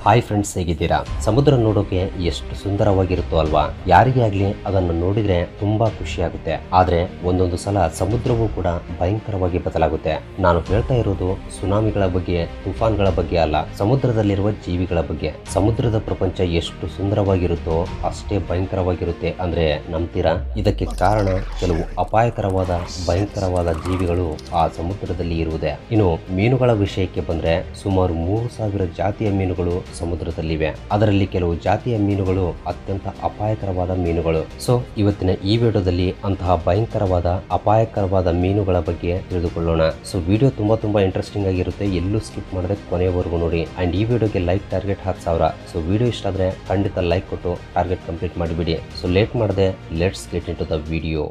hi friends ಹೇಗಿದ್ದೀರಾ ಸಮುದ್ರ ನೋಡೋಕೆ ಎಷ್ಟು ಸುಂದರವಾಗಿರುತ್ತೋ ಅಲ್ವಾ ಯಾರಿಗೇ ಆಗ್ಲಿ ಅದನ್ನು ನೋಡಿದ್ರೆ ತುಂಬಾ ಖುಷಿ ಆಗುತ್ತೆ ಆದ್ರೆ ಒಂದೊಂದು ಸಲ ಸಮುದ್ರವೂ ಕೂಡ ಭಯಂಕರವಾಗಿ ಬದಲಾಗುತ್ತೆ ನಾನು ಹೇಳ್ತಾ ಇರೋದು ಸುನಾಮಿಗಳ ಬಗ್ಗೆ ತುಫಾನ್ಗಳ ಬಗ್ಗೆ ಅಲ್ಲ ಸಮುದ್ರದಲ್ಲಿರುವ ಜೀವಿಗಳ ಬಗ್ಗೆ ಸಮುದ್ರದ ಪ್ರಪಂಚ ಎಷ್ಟು ಸುಂದರವಾಗಿರುತ್ತೋ ಅಷ್ಟೇ ಭಯಂಕರವಾಗಿರುತ್ತೆ ಅಂದ್ರೆ ನಂಬ್ತೀರಾ ಇದಕ್ಕೆ ಕಾರಣ ಕೆಲವು ಅಪಾಯಕರವಾದ ಭಯಂಕರವಾದ ಜೀವಿಗಳು ಆ ಸಮುದ್ರದಲ್ಲಿ ಇರುವುದೇ ಇನ್ನು ಮೀನುಗಳ ವಿಷಯಕ್ಕೆ ಬಂದ್ರೆ ಸುಮಾರು ಮೂರು ಸಾವಿರ ಜಾತಿಯ ಮೀನುಗಳು ಸಮುದ್ರದಲ್ಲಿವೆ ಅದರಲ್ಲಿ ಕೆಲವು ಜಾತಿಯ ಮೀನುಗಳು ಅತ್ಯಂತ ಅಪಾಯಕರವಾದ ಮೀನುಗಳು ಸೊ ಇವತ್ತಿನ ಈ ವಿಡಿಯೋದಲ್ಲಿ ಅಂತಹ ಭಯಂಕರವಾದ ಅಪಾಯಕರವಾದ ಮೀನುಗಳ ಬಗ್ಗೆ ತಿಳಿದುಕೊಳ್ಳೋಣ ಸೊ ವಿಡಿಯೋ ತುಂಬಾ ತುಂಬಾ ಇಂಟ್ರೆಸ್ಟಿಂಗ್ ಆಗಿರುತ್ತೆ ಎಲ್ಲೂ ಸ್ಕಿಪ್ ಮಾಡದೆ ಕೊನೆಯವರೆಗೂ ನೋಡಿ ಅಂಡ್ ಈ ವಿಡಿಯೋಗೆ ಲೈಕ್ ಟಾರ್ಗೆಟ್ ಹತ್ತು ಸಾವಿರ ಸೊ ವಿಡಿಯೋ ಇಷ್ಟ ಆದ್ರೆ ಖಂಡಿತ ಲೈಕ್ ಕೊಟ್ಟು ಟಾರ್ಗೆಟ್ ಕಂಪ್ಲೀಟ್ ಮಾಡಿಬಿಡಿ ಸೊ ಲೇಟ್ ಮಾಡದೆ let's get into the video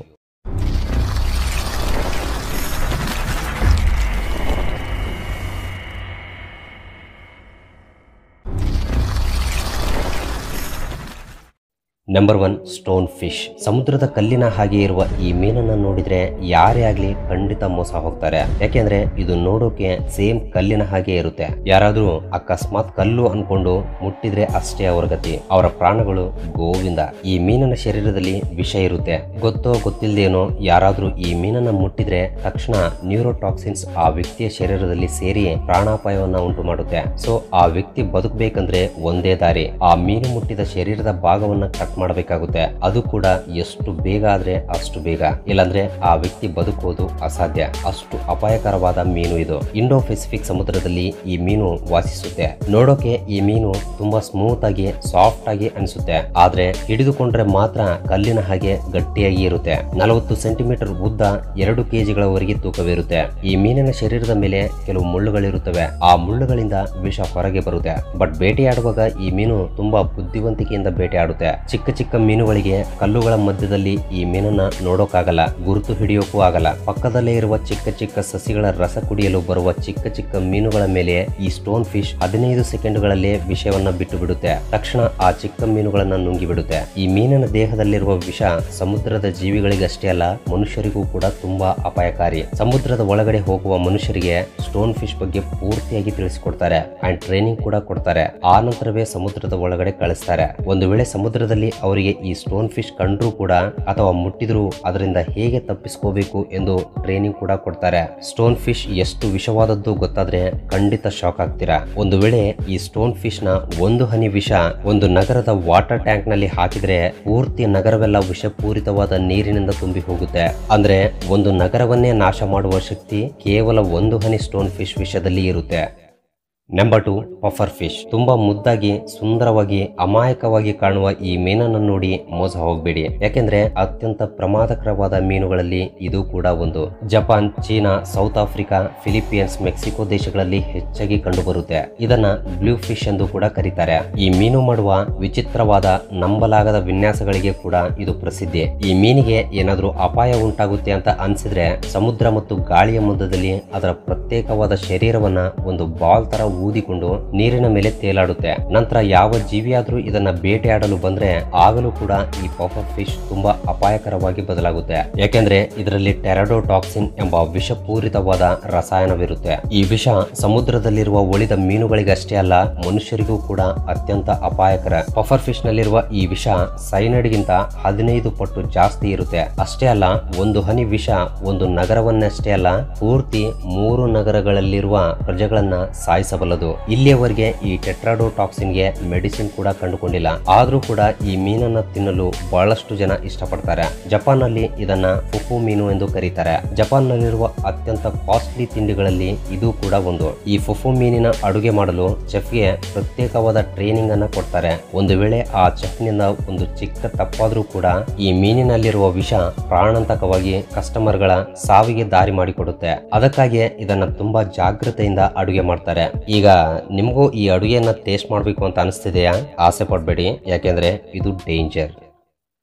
number one stone fish ಸಮುದ್ರದ ಕಲ್ಲಿನ ಹಾಗೆ ಇರುವ ಈ ಮೀನನ್ನ ನೋಡಿದ್ರೆ ಯಾರೇ ಆಗ್ಲಿ ಖಂಡಿತ ಮೋಸ ಹೋಗ್ತಾರೆ ಯಾಕೆಂದ್ರೆ ಇದು ನೋಡೋಕೆ ಸೇಮ್ ಕಲ್ಲಿನ ಹಾಗೆ ಇರುತ್ತೆ ಯಾರಾದ್ರೂ ಅಕಸ್ಮಾತ್ ಕಲ್ಲು ಅನ್ಕೊಂಡು ಮುಟ್ಟಿದ್ರೆ ಅಷ್ಟೇ ಅವರ ಗತಿ ಅವರ ಪ್ರಾಣಗಳು ಗೋವಿಂದ ಈ ಮೀನಿನ ಶರೀರದಲ್ಲಿ ವಿಷ ಇರುತ್ತೆ ಗೊತ್ತೋ ಗೊತ್ತಿಲ್ಲದೇನೋ ಯಾರಾದ್ರೂ ಈ ಮೀನನ್ನ ಮುಟ್ಟಿದ್ರೆ ತಕ್ಷಣ ನ್ಯೂರೋಟಾಕ್ಸಿನ್ಸ್ ಆ ವ್ಯಕ್ತಿಯ ಶರೀರದಲ್ಲಿ ಸೇರಿ ಪ್ರಾಣಾಪಾಯವನ್ನ ಉಂಟು ಮಾಡುತ್ತೆ ಸೊ ಆ ವ್ಯಕ್ತಿ ಬದುಕಬೇಕಂದ್ರೆ ಒಂದೇ ದಾರಿ ಆ ಮೀನು ಮುಟ್ಟಿದ ಶರೀರದ ಭಾಗವನ್ನ ಕಟ್ ಮಾಡಬೇಕಾಗುತ್ತೆ ಅದು ಕೂಡ ಎಷ್ಟು ಬೇಗ ಆದ್ರೆ ಅಷ್ಟು ಬೇಗ ಇಲ್ಲಾಂದ್ರೆ ಆ ವ್ಯಕ್ತಿ ಬದುಕುವುದು ಅಸಾಧ್ಯ ಅಷ್ಟು ಅಪಾಯಕರವಾದ ಮೀನು ಇದು ಇಂಡೋ ಪೆಸಿಫಿಕ್ ಸಮುದ್ರದಲ್ಲಿ ಈ ಮೀನು ವಾಸಿಸುತ್ತೆ ನೋಡೋಕೆ ಈ ಮೀನು ತುಂಬಾ ಸ್ಮೂತ್ ಆಗಿ ಸಾಫ್ಟ್ ಆಗಿ ಅನಿಸುತ್ತೆ ಆದ್ರೆ ಹಿಡಿದುಕೊಂಡ್ರೆ ಮಾತ್ರ ಕಲ್ಲಿನ ಹಾಗೆ ಗಟ್ಟಿಯಾಗಿ ಇರುತ್ತೆ ನಲವತ್ತು ಸೆಂಟಿಮೀಟರ್ ಉದ್ದ ಎರಡು ಕೆಜಿಗಳವರೆಗೆ ತೂಕವಿರುತ್ತೆ ಈ ಮೀನಿನ ಶರೀರದ ಮೇಲೆ ಕೆಲವು ಮುಳ್ಳುಗಳಿರುತ್ತವೆ ಆ ಮುಳ್ಳುಗಳಿಂದ ವಿಷ ಹೊರಗೆ ಬರುತ್ತೆ ಬಟ್ ಬೇಟೆಯಾಡುವಾಗ ಈ ಮೀನು ತುಂಬಾ ಬುದ್ಧಿವಂತಿಕೆಯಿಂದ ಬೇಟೆಯಾಡುತ್ತೆ ಚಿಕ್ಕ ಚಿಕ್ಕ ಮೀನುಗಳಿಗೆ ಕಲ್ಲುಗಳ ಮಧ್ಯದಲ್ಲಿ ಈ ಮೀನನ್ನ ನೋಡೋಕ್ಕಾಗಲ್ಲ ಗುರುತು ಹಿಡಿಯೋಕ್ಕೂ ಆಗಲ್ಲ ಪಕ್ಕದಲ್ಲೇ ಇರುವ ಚಿಕ್ಕ ಚಿಕ್ಕ ಸಸಿಗಳ ರಸ ಕುಡಿಯಲು ಬರುವ ಚಿಕ್ಕ ಚಿಕ್ಕ ಮೀನುಗಳ ಮೇಲೆ ಈ ಸ್ಟೋನ್ ಫಿಶ್ ಹದಿನೈದು ಸೆಕೆಂಡ್ಗಳಲ್ಲೇ ವಿಷಯವನ್ನ ಬಿಟ್ಟು ಬಿಡುತ್ತೆ ತಕ್ಷಣ ಆ ಚಿಕ್ಕ ಮೀನುಗಳನ್ನ ನುಂಗಿ ಬಿಡುತ್ತೆ ಈ ಮೀನಿನ ದೇಹದಲ್ಲಿರುವ ವಿಷ ಸಮುದ್ರದ ಜೀವಿಗಳಿಗಷ್ಟೇ ಅಲ್ಲ ಮನುಷ್ಯರಿಗೂ ಕೂಡ ತುಂಬಾ ಅಪಾಯಕಾರಿ ಸಮುದ್ರದ ಒಳಗಡೆ ಹೋಗುವ ಮನುಷ್ಯರಿಗೆ ಸ್ಟೋನ್ ಫಿಶ್ ಬಗ್ಗೆ ಪೂರ್ತಿಯಾಗಿ ತಿಳಿಸಿಕೊಡ್ತಾರೆ ಅಂಡ್ ಟ್ರೈನಿಂಗ್ ಕೂಡ ಕೊಡ್ತಾರೆ ಆ ನಂತರವೇ ಸಮುದ್ರದ ಒಳಗಡೆ ಕಳಿಸ್ತಾರೆ ಒಂದು ವೇಳೆ ಸಮುದ್ರದಲ್ಲಿ ಅವರಿಗೆ ಈ ಸ್ಟೋನ್ ಫಿಶ್ ಕಂಡ್ರೂ ಕೂಡ ಅಥವಾ ಮುಟ್ಟಿದ್ರು ಅದರಿಂದ ಹೇಗೆ ತಪ್ಪಿಸ್ಕೋಬೇಕು ಎಂದು ಟ್ರೈನಿಂಗ್ ಕೂಡ ಕೊಡ್ತಾರೆ ಸ್ಟೋನ್ ಫಿಶ್ ಎಷ್ಟು ವಿಷವಾದದ್ದು ಗೊತ್ತಾದ್ರೆ ಖಂಡಿತ ಶಾಕ್ ಆಗ್ತೀರಾ ಒಂದು ವೇಳೆ ಈ ಸ್ಟೋನ್ ಫಿಶ್ ನ ಒಂದು ಹನಿ ವಿಷ ಒಂದು ನಗರದ ವಾಟರ್ ಟ್ಯಾಂಕ್ ನಲ್ಲಿ ಹಾಕಿದ್ರೆ ಪೂರ್ತಿ ನಗರವೆಲ್ಲ ವಿಷಪೂರಿತವಾದ ನೀರಿನಿಂದ ತುಂಬಿ ಹೋಗುತ್ತೆ ಅಂದ್ರೆ ಒಂದು ನಗರವನ್ನೇ ನಾಶ ಮಾಡುವ ಶಕ್ತಿ ಕೇವಲ ಒಂದು ಹನಿ ಸ್ಟೋನ್ ಫಿಶ್ ವಿಷದಲ್ಲಿ ಇರುತ್ತೆ ನಂಬರ್ ಟು ಪಫರ್ ಫಿಶ್ ತುಂಬಾ ಮುದ್ದಾಗಿ ಸುಂದರವಾಗಿ ಅಮಾಯಕವಾಗಿ ಕಾಣುವ ಈ ಮೀನನ್ನು ನೋಡಿ ಮೋಸ ಹೋಗಬೇಡಿ ಯಾಕೆಂದ್ರೆ ಅತ್ಯಂತ ಪ್ರಮಾದಕರವಾದ ಮೀನುಗಳಲ್ಲಿ ಇದು ಕೂಡ ಒಂದು Japan China South Africa Philippines Mexico ದೇಶಗಳಲ್ಲಿ ಹೆಚ್ಚಾಗಿ ಕಂಡುಬರುತ್ತೆ ಇದನ್ನ ಬ್ಲೂ ಫಿಶ್ ಎಂದು ಕೂಡ ಕರೀತಾರೆ ಈ ಮೀನು ಮಾಡುವ ವಿಚಿತ್ರವಾದ ನಂಬಲಾಗದ ವಿನ್ಯಾಸಗಳಿಗೆ ಕೂಡ ಇದು ಪ್ರಸಿದ್ಧಿ ಈ ಮೀನಿಗೆ ಏನಾದ್ರೂ ಅಪಾಯ ಉಂಟಾಗುತ್ತೆ ಅಂತ ಅನ್ಸಿದ್ರೆ ಸಮುದ್ರ ಮತ್ತು ಗಾಳಿಯ ಮಧ್ಯದಲ್ಲಿ ಅದರ ಪ್ರತ್ಯೇಕವಾದ ಶರೀರವನ್ನ ಒಂದು ಬಾಲ್ ತರ ಊದಿಕೊಂಡು ನೀರಿನ ಮೇಲೆ ತೇಲಾಡುತ್ತೆ ನಂತರ ಯಾವ ಜೀವಿಯಾದ್ರೂ ಇದನ್ನ ಬೇಟೆಯಾಡಲು ಬಂದ್ರೆ ಆಗಲೂ ಕೂಡ ಈ ಪಫರ್ ಫಿಶ್ ತುಂಬಾ ಅಪಾಯಕರವಾಗಿ ಬದಲಾಗುತ್ತೆ ಯಾಕೆಂದ್ರೆ ಇದರಲ್ಲಿ ಟೆರಡೋಟಾಕ್ಸಿನ್ ಎಂಬ ವಿಷಪೂರಿತವಾದ ರಸಾಯನವಿರುತ್ತೆ ಈ ವಿಷ ಸಮುದ್ರದಲ್ಲಿರುವ ಉಳಿದ ಮೀನುಗಳಿಗಷ್ಟೇ ಅಲ್ಲ ಮನುಷ್ಯರಿಗೂ ಕೂಡ ಅತ್ಯಂತ ಅಪಾಯಕರ ಪಫರ್ ಫಿಶ್ ನಲ್ಲಿರುವ ಈ ವಿಷ ಸೈನಡ್ಗಿಂತ ಹದಿನೈದು ಪಟ್ಟು ಜಾಸ್ತಿ ಇರುತ್ತೆ ಅಷ್ಟೇ ಅಲ್ಲ ಒಂದು ಹನಿ ವಿಷ ಒಂದು ನಗರವನ್ನಷ್ಟೇ ಅಲ್ಲ ಪೂರ್ತಿ ಮೂರು ನಗರಗಳಲ್ಲಿರುವ ಪ್ರಜೆಗಳನ್ನ ಸಾಯಿಸಬಲ್ಲದು ಇಲ್ಲಿಯವರೆಗೆ ಈ ಟೆಟ್ರಾಡೋಟಾಕ್ಸಿನ್ಗೆ ಮೆಡಿಸಿನ್ ಕೂಡ ಕಂಡುಕೊಂಡಿಲ್ಲ ಆದ್ರೂ ಕೂಡ ಈ ಮೀನನ್ನ ತಿನ್ನಲು ಬಹಳಷ್ಟು ಜನ ಇಷ್ಟಪಡ್ತಾರೆ ಜಪಾನ್ ನಲ್ಲಿ ಇದನ್ನ ಫುಫು ಮೀನು ಎಂದು ಕರೀತಾರೆ ಜಪಾನ್ ನಲ್ಲಿರುವ ಅತ್ಯಂತ ಕಾಸ್ಟ್ಲಿ ತಿಂಡಿಗಳಲ್ಲಿ ಇದು ಕೂಡ ಒಂದು ಈ ಫುಫು ಮೀನಿನ ಅಡುಗೆ ಮಾಡಲು ಚೆಫ್ಗೆ ಪ್ರತ್ಯೇಕವಾದ ಟ್ರೈನಿಂಗ್ ಅನ್ನ ಕೊಡ್ತಾರೆ ಒಂದು ವೇಳೆ ಆ ಚೆಫ್ನಿಂದ ಒಂದು ಚಿಕ್ಕ ತಪ್ಪಾದ್ರೂ ಕೂಡ ಈ ಮೀನಿನಲ್ಲಿರುವ ವಿಷ ಪ್ರಾಣಾಂತಕವಾಗಿ ಕಸ್ಟಮರ್ಗಳ ಸಾವಿಗೆ ದಾರಿ ಮಾಡಿಕೊಡುತ್ತೆ ಅದಕ್ಕಾಗಿಯೇ ಇದನ್ನ ತುಂಬಾ ಜಾಗೃತೆಯಿಂದ ಅಡುಗೆ ಮಾಡ್ತಾರೆ ಈಗ ನಿಮಗೂ ಈ ಅಡುಗೆಯನ್ನ ಟೇಸ್ಟ್ ಮಾಡಬೇಕು ಅಂತ ಅನಿಸ್ತಿದೆಯಾ ಆಸೆ ಪಡಬೇಡಿ ಯಾಕೆಂದ್ರೆ ಇದು danger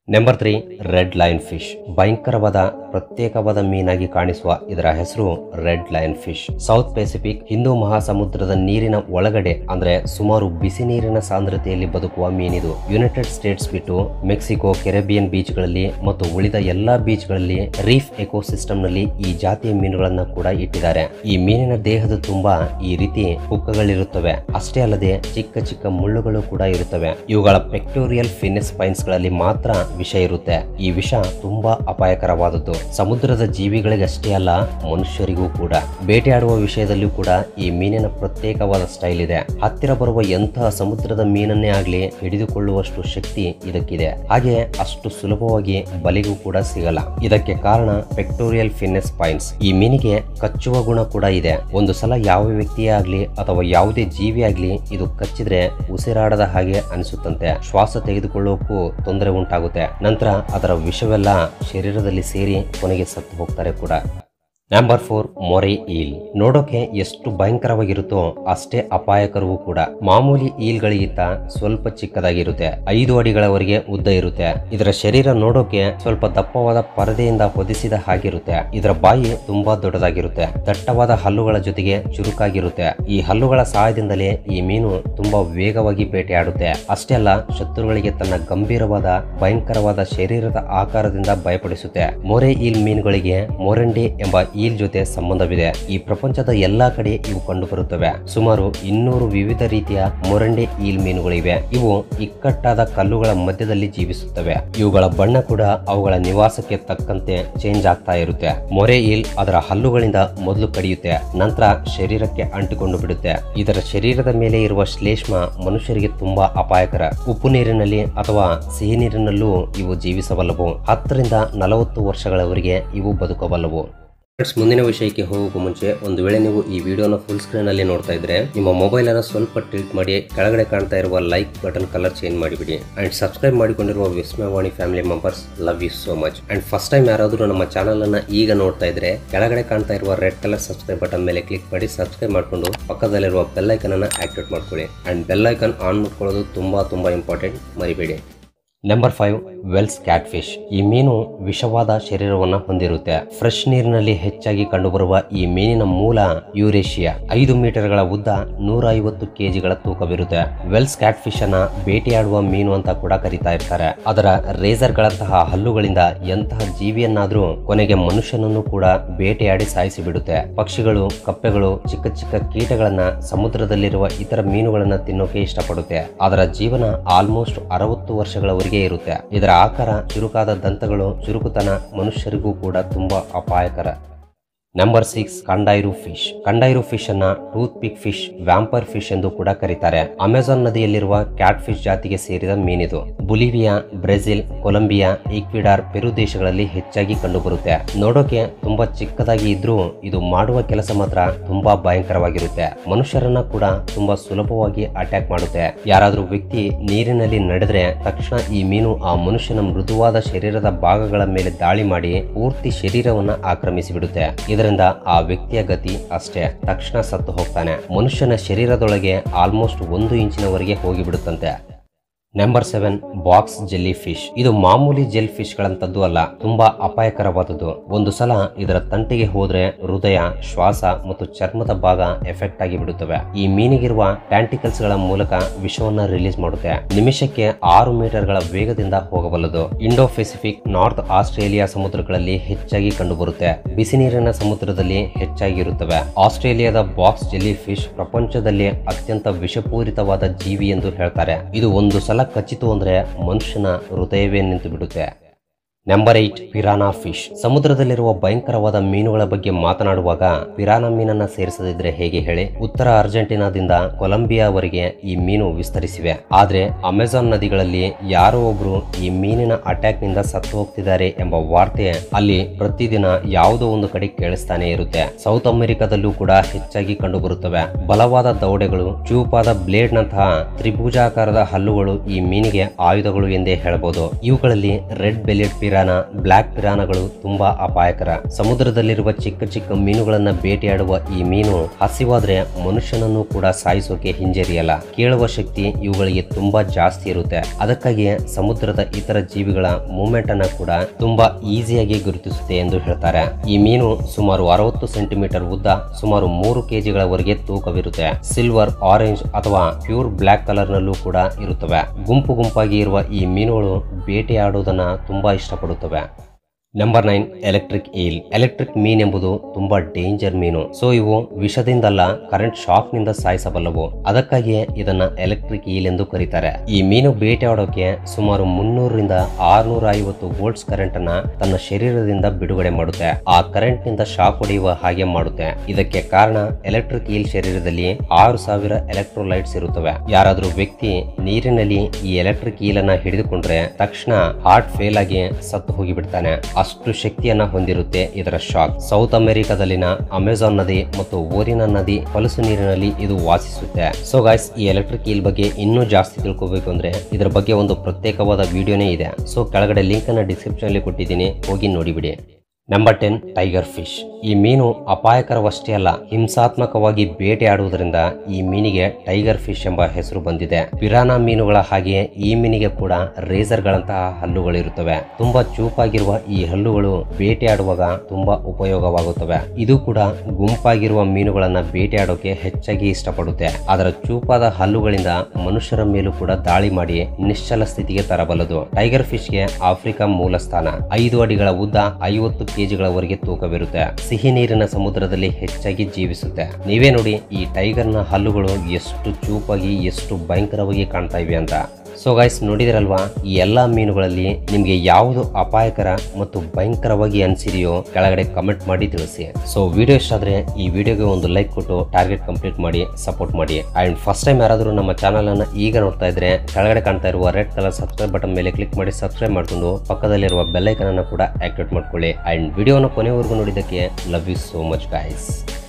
number three red line fish ಭಯಂಕರವಾದ ಪ್ರತ್ಯೇಕವಾದ ಮೀನಾಗಿ ಕಾಣಿಸುವ ಇದರ ಹೆಸರು red line fish South Pacific ಹಿಂದೂ ಮಹಾಸಮುದ್ರದ ನೀರಿನ ಒಳಗಡೆ ಅಂದ್ರೆ ಸುಮಾರು ಬಿಸಿ ನೀರಿನ ಸಾಂದ್ರತೆಯಲ್ಲಿ ಬದುಕುವ ಮೀನಿದು ಯುನೈಟೆಡ್ ಸ್ಟೇಟ್ಸ್ ಬಿಟ್ಟು ಮೆಕ್ಸಿಕೋ ಕೆರೆಬಿಯನ್ ಬೀಚ್ಗಳಲ್ಲಿ ಮತ್ತು ಉಳಿದ ಎಲ್ಲಾ ಬೀಚ್ಗಳಲ್ಲಿ ರೀಫ್ ಎಕೋಸಿಸ್ಟಮ್ ನಲ್ಲಿ ಈ ಜಾತಿಯ ಮೀನುಗಳನ್ನ ಕೂಡ ಇಟ್ಟಿದ್ದಾರೆ ಈ ಮೀನಿನ ದೇಹದ ತುಂಬಾ ಈ ರೀತಿ ಹುಕ್ಕಗಳಿರುತ್ತವೆ ಅಷ್ಟೇ ಅಲ್ಲದೆ ಚಿಕ್ಕ ಚಿಕ್ಕ ಮುಳ್ಳುಗಳು ಕೂಡ ಇರುತ್ತವೆ ಇವುಗಳ ಪೆಕ್ಟೋರಿಯಲ್ ಫಿನಿಸ್ ಪೈನ್ಸ್ ಗಳಲ್ಲಿ ಮಾತ್ರ ವಿಷ ಇರುತ್ತೆ ಈ ವಿಷ ತುಂಬಾ ಅಪಾಯಕರವಾದದ್ದು ಸಮುದ್ರದ ಜೀವಿಗಳಿಗಷ್ಟೇ ಅಲ್ಲ ಮನುಷ್ಯರಿಗೂ ಕೂಡ ಬೇಟೆಯಾಡುವ ವಿಷಯದಲ್ಲಿಯೂ ಕೂಡ ಈ ಮೀನಿನ ಪ್ರತ್ಯೇಕವಾದ ಸ್ಟೈಲ್ ಇದೆ ಹತ್ತಿರ ಬರುವ ಎಂತಹ ಸಮುದ್ರದ ಮೀನನ್ನೇ ಆಗ್ಲಿ ಹಿಡಿದುಕೊಳ್ಳುವಷ್ಟು ಶಕ್ತಿ ಇದಕ್ಕಿದೆ ಹಾಗೆ ಅಷ್ಟು ಸುಲಭವಾಗಿ ಬಲಿಗೂ ಕೂಡ ಸಿಗಲ್ಲ ಇದಕ್ಕೆ ಕಾರಣ ಪೆಕ್ಟೋರಿಯಲ್ ಫಿನ್ನೆಸ್ ಪಾಯಿಂಟ್ಸ್ ಈ ಮೀನಿಗೆ ಕಚ್ಚುವ ಗುಣ ಕೂಡ ಇದೆ ಒಂದು ಸಲ ಯಾವ ವ್ಯಕ್ತಿಯೇ ಆಗ್ಲಿ ಅಥವಾ ಯಾವುದೇ ಜೀವಿ ಆಗ್ಲಿ ಇದು ಕಚ್ಚಿದ್ರೆ ಉಸಿರಾಡದ ಹಾಗೆ ಅನಿಸುತ್ತಂತೆ ಶ್ವಾಸ ತೆಗೆದುಕೊಳ್ಳೋಕ್ಕೂ ತೊಂದರೆ ಉಂಟಾಗುತ್ತೆ ನಂತರ ಅದರ ವಿಷವೆಲ್ಲ ಶರೀರದಲ್ಲಿ ಸೇರಿ ಕೊನೆಗೆ ಸತ್ತು ಹೋಗ್ತಾರೆ ಕೂಡ ನಂಬರ್ ಫೋರ್ ಮೊರೆ ಈಲ್ ನೋಡೋಕೆ ಎಷ್ಟು ಭಯಂಕರವಾಗಿರುತ್ತೋ ಅಷ್ಟೇ ಅಪಾಯಕರವೂ ಕೂಡ ಮಾಮೂಲಿ ಈಲ್ಗಳಿಗಿಂತ ಸ್ವಲ್ಪ ಚಿಕ್ಕದಾಗಿರುತ್ತೆ ಐದು ಅಡಿಗಳವರೆಗೆ ಉದ್ದ ಇರುತ್ತೆ ಇದರ ಶರೀರ ನೋಡೋಕೆ ಸ್ವಲ್ಪ ದಪ್ಪವಾದ ಪರದೆಯಿಂದ ಹೊದಿಸಿದ ಹಾಗಿರುತ್ತೆ ಇದರ ಬಾಯಿ ತುಂಬಾ ದೊಡ್ಡದಾಗಿರುತ್ತೆ ದಟ್ಟವಾದ ಹಲ್ಲುಗಳ ಜೊತೆಗೆ ಚುರುಕಾಗಿರುತ್ತೆ ಈ ಹಲ್ಲುಗಳ ಸಹಾಯದಿಂದಲೇ ಈ ಮೀನು ತುಂಬಾ ವೇಗವಾಗಿ ಬೇಟೆಯಾಡುತ್ತೆ ಅಷ್ಟೇ ಅಲ್ಲ ಶತ್ರುಗಳಿಗೆ ತನ್ನ ಗಂಭೀರವಾದ ಭಯಂಕರವಾದ ಶರೀರದ ಆಕಾರದಿಂದ ಭಯಪಡಿಸುತ್ತೆ ಮೊರೆ ಈಲ್ ಮೀನುಗಳಿಗೆ ಮೊರಂಡೆ ಎಂಬ ಈಲ್ ಜೊತೆ ಸಂಬಂಧವಿದೆ ಈ ಪ್ರಪಂಚದ ಎಲ್ಲಾ ಕಡೆ ಇವು ಕಂಡುಬರುತ್ತವೆ ಸುಮಾರು ಇನ್ನೂರು ವಿವಿಧ ರೀತಿಯ ಮೊರಂಡೆ ಈಲ್ ಮೀನುಗಳಿವೆ ಇವು ಇಕ್ಕಟ್ಟಾದ ಕಲ್ಲುಗಳ ಮಧ್ಯದಲ್ಲಿ ಜೀವಿಸುತ್ತವೆ ಇವುಗಳ ಬಣ್ಣ ಕೂಡ ಅವುಗಳ ನಿವಾಸಕ್ಕೆ ತಕ್ಕಂತೆ ಚೇಂಜ್ ಆಗ್ತಾ ಇರುತ್ತೆ ಮೊರೆ ಈಲ್ ಅದರ ಹಲ್ಲುಗಳಿಂದ ಮೊದಲು ಕಡಿಯುತ್ತೆ ನಂತರ ಶರೀರಕ್ಕೆ ಅಂಟಿಕೊಂಡು ಬಿಡುತ್ತೆ ಇದರ ಶರೀರದ ಮೇಲೆ ಇರುವ ಶ್ಲೇಷ್ಮ ಮನುಷ್ಯರಿಗೆ ತುಂಬಾ ಅಪಾಯಕರ ಉಪ್ಪು ನೀರಿನಲ್ಲಿ ಅಥವಾ ಸಿಹಿ ನೀರಿನಲ್ಲೂ ಇವು ಜೀವಿಸಬಲ್ಲವು ಹತ್ತರಿಂದ ನಲವತ್ತು ವರ್ಷಗಳವರೆಗೆ ಇವು ಬದುಕಬಲ್ಲವು ಫ್ರೆಂಡ್ಸ್ ಮುಂದಿನ ವಿಷಯಕ್ಕೆ ಹೋಗೋಕ್ಕೂ ಮುಂಚೆ ಒಂದು ವೇಳೆ ನೀವು ಈ ವಿಡಿಯೋನ ಫುಲ್ ಸ್ಕ್ರೀನ್ ಅಲ್ಲಿ ನೋಡ್ತಾ ಇದ್ರೆ ನಿಮ್ಮ ಮೊಬೈಲ್ ಅನ್ನು ಸ್ವಲ್ಪ ಟಿಲ್ಟ್ ಮಾಡಿ ಕೆಳಗಡೆ ಕಾಣ್ತಾ ಇರುವ ಲೈಕ್ ಬಟನ್ ಕಲರ್ ಚೇಂಜ್ ಮಾಡಿಬಿಡಿ ಅಂಡ್ ಸಬ್ಸ್ಕ್ರೈಬ್ ಮಾಡಿಕೊಂಡಿರುವ Vismayavani family members love you so much and first time ಯಾರಾದರೂ ನಮ್ಮ ಚಾನಲ್ ಅನ್ನ ಈಗ ನೋಡ್ತಾ ಇದ್ರೆ ಕೆಳಗಡೆ ಕಾಣ್ತಾ ಇರುವ ರೆಡ್ ಕಲರ್ ಸಬ್ಸ್ಕ್ರೈಬ್ ಬಟನ್ ಮೇಲೆ ಕ್ಲಿಕ್ ಮಾಡಿ ಸಬ್ಸ್ಕ್ರೈಬ್ ಮಾಡಿಕೊಂಡು ಪಕ್ಕದಲ್ಲಿರುವ ಬೆಲ್ ಐಕನ್ ಅನ್ನ ಆಕ್ಟಿವೇಟ್ ಮಾಡ್ಕೊಳ್ಳಿ ಅಂಡ್ ಬೆಲ್ ಐಕನ್ ಆನ್ ಮಾಡ್ಕೊಳ್ಳೋದು ತುಂಬಾ ತುಂಬಾ ಇಂಪಾರ್ಟೆಂಟ್ ಮರಿಬೇಡಿ number five wels catfish ಈ ಮೀನು ವಿಷವಾದ ಶರೀರವನ್ನ ಹೊಂದಿರುತ್ತೆ ಫ್ರೆಶ್ ನೀರಿನಲ್ಲಿ ಹೆಚ್ಚಾಗಿ ಕಂಡುಬರುವ ಈ ಮೀನಿನ ಮೂಲ ಯುರೇಷಿಯಾ ಐದು ಮೀಟರ್ಗಳ ಉದ್ದ ನೂರ ಐವತ್ತು ಕೆಜಿಗಳ ತೂಕವಿರುತ್ತೆ ವೆಲ್ಸ್ ಕ್ಯಾಟ್ ಫಿಶ್ ಅನ್ನ ಬೇಟೆಯಾಡುವ ಮೀನು ಅಂತ ಕೂಡ ಕರೀತಾ ಇರ್ತಾರೆ ಅದರ ರೇಸರ್ಗಳಂತಹ ಹಲ್ಲುಗಳಿಂದ ಎಂತಹ ಜೀವಿಯನ್ನಾದ್ರೂ ಕೊನೆಗೆ ಮನುಷ್ಯನನ್ನು ಕೂಡ ಬೇಟೆಯಾಡಿ ಸಾಯಿಸಿ ಬಿಡುತ್ತೆ ಪಕ್ಷಿಗಳು ಕಪ್ಪೆಗಳು ಚಿಕ್ಕ ಚಿಕ್ಕ ಕೀಟಗಳನ್ನ ಸಮುದ್ರದಲ್ಲಿರುವ ಇತರ ಮೀನುಗಳನ್ನ ತಿನ್ನೋಕೆ ಇಷ್ಟಪಡುತ್ತೆ ಅದರ ಜೀವನ ಆಲ್ಮೋಸ್ಟ್ ಅರವತ್ತು ವರ್ಷಗಳವರೆಗೆ ಇರುತ್ತೆ ಇದರ ಆಕಾರ ಚುರುಕಾದ ದಂತಗಳು ಚುರುಕುತನ ಮನುಷ್ಯರಿಗೂ ಕೂಡ ತುಂಬಾ ಅಪಾಯಕರ number six candiru fish candiru fish ಅನ್ನ toothpick fish vampire fish ಎಂದು ಕೂಡ ಕರೀತಾರೆ ಅಮೆಜಾನ್ ನದಿಯಲ್ಲಿರುವ ಕ್ಯಾಟ್ ಫಿಶ್ ಜಾತಿಗೆ ಸೇರಿದ ಮೀನಿದು ಬುಲಿವಿಯಾ ಬ್ರೆಜಿಲ್ ಕೊಲಂಬಿಯಾ ಈಕ್ವಿಡಾರ್ ಪೆರು ದೇಶಗಳಲ್ಲಿ ಹೆಚ್ಚಾಗಿ ಕಂಡುಬರುತ್ತೆ ನೋಡೋಕೆ ತುಂಬಾ ಚಿಕ್ಕದಾಗಿ ಇದ್ರೂ ಇದು ಮಾಡುವ ಕೆಲಸ ಮಾತ್ರ ತುಂಬಾ ಭಯಂಕರವಾಗಿರುತ್ತೆ ಮನುಷ್ಯರನ್ನ ಕೂಡ ತುಂಬಾ ಸುಲಭವಾಗಿ ಅಟ್ಯಾಕ್ ಮಾಡುತ್ತೆ ಯಾರಾದ್ರೂ ವ್ಯಕ್ತಿ ನೀರಿನಲ್ಲಿ ನಡೆದ್ರೆ ತಕ್ಷಣ ಈ ಮೀನು ಆ ಮನುಷ್ಯನ ಮೃದುವಾದ ಶರೀರದ ಭಾಗಗಳ ಮೇಲೆ ದಾಳಿ ಮಾಡಿ ಪೂರ್ತಿ ಶರೀರವನ್ನ ಆಕ್ರಮಿಸಿ ಬಿಡುತ್ತೆ ಇದರಿಂದ ಆ ವ್ಯಕ್ತಿಯ ಗತಿ ಅಷ್ಟೇ ತಕ್ಷಣ ಸತ್ತು ಹೋಗ್ತಾನೆ ಮನುಷ್ಯನ ಶರೀರದೊಳಗೆ ಆಲ್ಮೋಸ್ಟ್ ಒಂದು ಇಂಚಿನವರೆಗೆ ಹೋಗಿಬಿಡುತ್ತಂತೆ number seven box jellyfish ಇದು ಮಾಮೂಲಿ ಜೆಲ್ ಫಿಶ್ ಗಳಂತದ್ದು ಅಲ್ಲ ತುಂಬಾ ಅಪಾಯಕರವಾದದ್ದು ಒಂದು ಸಲ ಇದರ ತಂಟೆಗೆ ಹೋದ್ರೆ ಹೃದಯ ಶ್ವಾಸ ಮತ್ತು ಚರ್ಮದ ಭಾಗ ಎಫೆಕ್ಟ್ ಆಗಿ ಬಿಡುತ್ತವೆ ಈ ಮೀನಿಗಿರುವ ಟ್ಯಾಂಟಿಕಲ್ಸ್ ಗಳ ಮೂಲಕ ವಿಷವನ್ನ ರಿಲೀಸ್ ಮಾಡುತ್ತೆ ನಿಮಿಷಕ್ಕೆ ಆರು ಮೀಟರ್ ಗಳ ವೇಗದಿಂದ ಹೋಗಬಲ್ಲದು ಇಂಡೋ ಪೆಸಿಫಿಕ್ ನಾರ್ತ್ ಆಸ್ಟ್ರೇಲಿಯಾ ಸಮುದ್ರಗಳಲ್ಲಿ ಹೆಚ್ಚಾಗಿ ಕಂಡುಬರುತ್ತೆ ಬಿಸಿ ನೀರಿನ ಸಮುದ್ರದಲ್ಲಿ ಹೆಚ್ಚಾಗಿ ಇರುತ್ತವೆ ಆಸ್ಟ್ರೇಲಿಯಾದ ಬಾಕ್ಸ್ ಜೆಲ್ಲಿ ಫಿಶ್ ಪ್ರಪಂಚದಲ್ಲಿ ಅತ್ಯಂತ ವಿಷಪೂರಿತವಾದ ಜೀವಿ ಎಂದು ಹೇಳ್ತಾರೆ ಇದು ಒಂದು ಸಲ ಕಚ್ಚಿತು ಅಂದ್ರೆ ಮನುಷ್ಯನ ಹೃದಯವೇ ನಿಂತು ಬಿಡುತ್ತೆ ನಂಬರ್ ಏಟ್ ಪಿರಾನಾ ಫಿಶ್ ಸಮುದ್ರದಲ್ಲಿರುವ ಭಯಂಕರವಾದ ಮೀನುಗಳ ಬಗ್ಗೆ ಮಾತನಾಡುವಾಗ ಪಿರಾನಾ ಮೀನನ್ನ ಸೇರಿಸದಿದ್ರೆ ಹೇಗೆ ಹೇಳಿ ಉತ್ತರ ಅರ್ಜೆಂಟೀನಾದಿಂದ ಕೊಲಂಬಿಯಾವರೆಗೆ ಈ ಮೀನು ವಿಸ್ತರಿಸಿವೆ ಆದ್ರೆ ಅಮೆಜಾನ್ ನದಿಗಳಲ್ಲಿ ಯಾರೋ ಒಬ್ರು ಈ ಮೀನಿನ ಅಟ್ಯಾಕ್ ನಿಂದ ಸತ್ತು ಹೋಗ್ತಿದ್ದಾರೆ ಎಂಬ ವಾರ್ತೆ ಅಲ್ಲಿ ಪ್ರತಿದಿನ ಯಾವುದೋ ಒಂದು ಕಡೆ ಕೇಳಿಸ್ತಾನೆ ಇರುತ್ತೆ ಸೌತ್ ಅಮೆರಿಕದಲ್ಲೂ ಕೂಡ ಹೆಚ್ಚಾಗಿ ಕಂಡುಬರುತ್ತವೆ ಬಲವಾದ ದೌಡೆಗಳು ಚೂಪಾದ ಬ್ಲೇಡ್ ನಂತಹ ತ್ರಿಭುಜಾಕಾರದ ಹಲ್ಲುಗಳು ಈ ಮೀನಿಗೆ ಆಯುಧಗಳು ಎಂದೇ ಹೇಳಬಹುದು ಇವುಗಳಲ್ಲಿ ರೆಡ್ ಬೆಲೆಡ್ ಪಿರಾನ ಪಿರಾನ ಬ್ಲಾಕ್ ಪಿರಾನಗಳು ತುಂಬಾ ಅಪಾಯಕರ ಸಮುದ್ರದಲ್ಲಿರುವ ಚಿಕ್ಕ ಚಿಕ್ಕ ಮೀನುಗಳನ್ನ ಬೇಟೆಯಾಡುವ ಈ ಮೀನು ಹಸಿವಾದ್ರೆ ಮನುಷ್ಯನನ್ನು ಕೂಡ ಸಾಯಿಸೋಕೆ ಹಿಂಜರಿಯಲ್ಲ ಕೇಳುವ ಶಕ್ತಿ ಇವುಗಳಿಗೆ ತುಂಬಾ ಜಾಸ್ತಿ ಇರುತ್ತೆ ಅದಕ್ಕಾಗಿ ಸಮುದ್ರದ ಇತರ ಜೀವಿಗಳ ಮೂವ್ಮೆಂಟ್ ಅನ್ನ ಕೂಡ ತುಂಬಾ ಈಸಿಯಾಗಿ ಗುರುತಿಸುತ್ತೆ ಎಂದು ಹೇಳ್ತಾರೆ ಈ ಮೀನು ಸುಮಾರು ಅರವತ್ತು ಸೆಂಟಿಮೀಟರ್ ಉದ್ದ ಸುಮಾರು ಮೂರು ಕೆಜಿಗಳವರೆಗೆ ತೂಕವಿರುತ್ತೆ ಸಿಲ್ವರ್ ಆರೆಂಜ್ ಅಥವಾ ಪ್ಯೂರ್ ಬ್ಲಾಕ್ ಕಲರ್ ನಲ್ಲೂ ಕೂಡ ಇರುತ್ತವೆ ಗುಂಪು ಗುಂಪಾಗಿ ಇರುವ ಈ ಮೀನುಗಳು ಬೇಟೆಯಾಡುವುದನ್ನ ತುಂಬಾ ಇಷ್ಟಪಡುತ್ತವೆ number nine electric eel electric ಮೀನ್ ಎಂಬುದು ತುಂಬಾ ಡೇಂಜರ್ ಮೀನು ಸೊ ಇವು ವಿಷದಿಂದಲ್ಲ ಕರೆಂಟ್ ಶಾಕ್ ನಿಂದ ಸಾಯಿಸಬಲ್ಲವು ಅದಕ್ಕಾಗಿಯೇ ಇದನ್ನ ಎಲೆಕ್ಟ್ರಿಕ್ ಈಲ್ ಎಂದು ಕರೀತಾರೆ ಈ ಮೀನು ಬೇಟೆಯಾಡೋಕೆ ಸುಮಾರು ಮುನ್ನೂರರಿಂದ ಆರ್ನೂರ ಐವತ್ತು ವೋಲ್ಟ್ಸ್ ಕರೆಂಟ್ ಅನ್ನ ತನ್ನ ಶರೀರದಿಂದ ಬಿಡುಗಡೆ ಮಾಡುತ್ತೆ ಆ ಕರೆಂಟ್ ನಿಂದ ಶಾಕ್ ಹೊಡೆಯುವ ಹಾಗೆ ಮಾಡುತ್ತೆ ಇದಕ್ಕೆ ಕಾರಣ ಎಲೆಕ್ಟ್ರಿಕ್ ಈಲ್ ಶರೀರದಲ್ಲಿ ಆರು ಸಾವಿರ ಎಲೆಕ್ಟ್ರೋಲೈಟ್ಸ್ ಇರುತ್ತವೆ ಯಾರಾದ್ರೂ ವ್ಯಕ್ತಿ ನೀರಿನಲ್ಲಿ ಈ ಎಲೆಕ್ಟ್ರಿಕ್ ಈಲನ್ನ ಹಿಡಿದುಕೊಂಡ್ರೆ ತಕ್ಷಣ ಹಾರ್ಟ್ ಫೇಲ್ ಆಗಿ ಸತ್ತು ಹೋಗಿಬಿಡ್ತಾನೆ ಅಷ್ಟು ಶಕ್ತಿಯನ್ನ ಹೊಂದಿರುತ್ತೆ ಇದರ ಶಾಕ್ ಸೌತ್ ಅಮೆರಿಕಾದಲ್ಲಿನ ಅಮೆಜಾನ್ ನದಿ ಮತ್ತು ಓರಿನ ನದಿ ಹೊಲಸು ನೀರಿನಲ್ಲಿ ಇದು ವಾಸಿಸುತ್ತೆ ಸೊ ಗಾಯ್ಸ್ ಈ ಎಲೆಕ್ಟ್ರಿಕ್ ಈಲ್ ಬಗ್ಗೆ ಇನ್ನೂ ಜಾಸ್ತಿ ತಿಳ್ಕೋಬೇಕು ಅಂದ್ರೆ ಇದರ ಬಗ್ಗೆ ಒಂದು ಪ್ರತ್ಯೇಕವಾದ ವಿಡಿಯೋನೇ ಇದೆ ಸೊ ಕೆಳಗಡೆ ಲಿಂಕ್ ಅನ್ನ ಡಿಸ್ಕ್ರಿಪ್ಷನ್ ಅಲ್ಲಿ ಕೊಟ್ಟಿದ್ದೀನಿ ಹೋಗಿ ನೋಡಿಬಿಡಿ ನಂಬರ್ ಟೆನ್ ಟೈಗರ್ ಫಿಶ್ ಈ ಮೀನು ಅಪಾಯಕರವಷ್ಟೇ ಅಲ್ಲ ಹಿಂಸಾತ್ಮಕವಾಗಿ ಬೇಟೆಯಾಡುವುದರಿಂದ ಈ ಮೀನಿಗೆ ಟೈಗರ್ ಫಿಶ್ ಎಂಬ ಹೆಸರು ಬಂದಿದೆ ಪಿರಾನಾ ಮೀನುಗಳ ಹಾಗೆಯೇ ಈ ಮೀನಿಗೆ ಕೂಡ ರೇಸರ್ಗಳಂತಹ ಹಲ್ಲುಗಳಿರುತ್ತವೆ ತುಂಬಾ ಚೂಪಾಗಿರುವ ಈ ಹಲ್ಲುಗಳು ಬೇಟೆಯಾಡುವಾಗ ತುಂಬಾ ಉಪಯೋಗವಾಗುತ್ತವೆ ಇದು ಕೂಡ ಗುಂಪಾಗಿರುವ ಮೀನುಗಳನ್ನ ಬೇಟೆಯಾಡೋಕೆ ಹೆಚ್ಚಾಗಿ ಇಷ್ಟಪಡುತ್ತೆ ಅದರ ಚೂಪಾದ ಹಲ್ಲುಗಳಿಂದ ಮನುಷ್ಯರ ಮೇಲೂ ಕೂಡ ದಾಳಿ ಮಾಡಿ ನಿಶ್ಚಲ ಸ್ಥಿತಿಗೆ ತರಬಲ್ಲದು ಟೈಗರ್ ಫಿಶ್ಗೆ ಆಫ್ರಿಕಾ ಮೂಲ ಸ್ಥಾನ ಐದು ಅಡಿಗಳ ಉದ್ದ ಐವತ್ತು ಕೆಜಿಗಳವರೆಗೆ ತೂಕವಿರುತ್ತೆ ಸಿಹಿ ನೀರಿನ ಸಮುದ್ರದಲ್ಲಿ ಹೆಚ್ಚಾಗಿ ಜೀವಿಸುತ್ತೆ ನೀವೇ ನೋಡಿ ಈ ಟೈಗರ್ನ ಹಲ್ಲುಗಳು ಎಷ್ಟು ಚೂಪಾಗಿ ಎಷ್ಟು ಭಯಂಕರವಾಗಿ ಕಾಣ್ತಾ ಇವೆ ಅಂತ ಸೊ ಗೈಸ್ ನೋಡಿದಿರಲ್ವಾ ಈ ಎಲ್ಲಾ ಮೀನುಗಳಲ್ಲಿ ನಿಮ್ಗೆ ಯಾವುದು ಅಪಾಯಕರ ಮತ್ತು ಭಯಂಕರವಾಗಿ ಅನ್ಸಿದೆಯೋ ಕೆಳಗಡೆ ಕಮೆಂಟ್ ಮಾಡಿ ತಿಳಿಸಿ ಸೊ ವಿಡಿಯೋ ಇಷ್ಟ ಆದ್ರೆ ಈ ವಿಡಿಯೋಗೆ ಒಂದು ಲೈಕ್ ಕೊಟ್ಟು ಟಾರ್ಗೆಟ್ ಕಂಪ್ಲೀಟ್ ಮಾಡಿ ಸಪೋರ್ಟ್ ಮಾಡಿ ಅಂಡ್ ಫಸ್ಟ್ ಟೈಮ್ ಯಾರಾದರೂ ನಮ್ಮ ಚಾನಲ್ ಅನ್ನ ಈಗ ನೋಡ್ತಾ ಇದ್ರೆ ಕೆಳಗಡೆ ಕಾಣ್ತಾ ಇರುವ ರೆಡ್ ಕಲರ್ ಸಬ್ಸ್ಕ್ರೈಬ್ ಬಟನ್ ಮೇಲೆ ಕ್ಲಿಕ್ ಮಾಡಿ ಸಬ್ಸ್ಕ್ರೈಬ್ ಮಾಡ್ಕೊಂಡು ಪಕ್ಕದಲ್ಲಿರುವ ಬೆಲ್ಲೈಕನ್ ಅನ್ನು ಕೂಡ ಆಕ್ಟಿವೇಟ್ ಮಾಡ್ಕೊಳ್ಳಿ ಅಂಡ್ ವಿಡಿಯೋನ ಕೊನೆವರೆಗೂ ನೋಡಿದ್ದಕ್ಕೆ love you so much guys